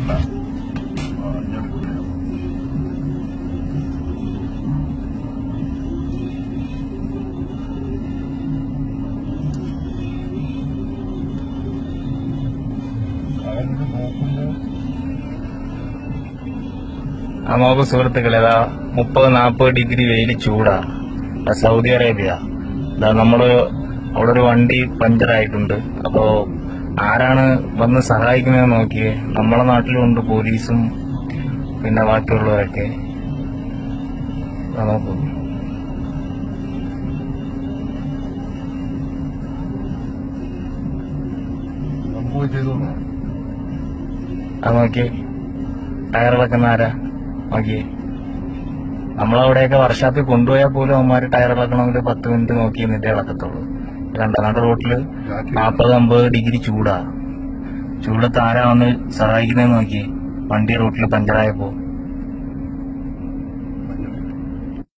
അല്ല ആ, ഇനി എടുക്കില്ല. അവരുടെ നോക്കുമ്പോ ആ നോക്കൂ സുഹൃത്തുക്കളെ ഇതാ മുപ്പത് നാൽപ്പത് ഡിഗ്രി വെയിൽ ചൂടാ ആ സൗദി അറേബ്യ ഇതാ നമ്മള് അവിടെ ഒരു വണ്ടി പഞ്ചറായിട്ടുണ്ട് അപ്പോ ആരാണ് വന്ന് സഹായിക്കുന്നത് നോക്കിയേ നമ്മളെ നാട്ടിലുണ്ട് പോലീസും പിന്നെ ബാക്കിയുള്ളവരൊക്കെ ഇതാ നോക്കൂ നമുക്ക് ചെയ്തു തന്നോ? അത് നോക്കിയേ ടയർ ഇളക്കുന്ന ആരാ നോക്കിയേ നമ്മളവിടെയൊക്കെ വർഷാപ്പിൽ കൊണ്ടുപോയാൽ പോലും അവന്മാര് ടയർ ഇളക്കണമെങ്കിൽ പത്ത് മിനിറ്റ് നോക്കി നിന്നിട്ടേ ഇളക്കത്തുള്ളൂ രണ്ടാനാട്ട് റോട്ടില് ജാക്കി നാൽപ്പത് അമ്പത് ഡിഗ്രി ചൂടാ ചൂടത്ത് ആരാ വന്ന് സഹായിക്കുന്നതെന്ന് നോക്കി വണ്ടി റോട്ടിൽ പഞ്ചറായപ്പോ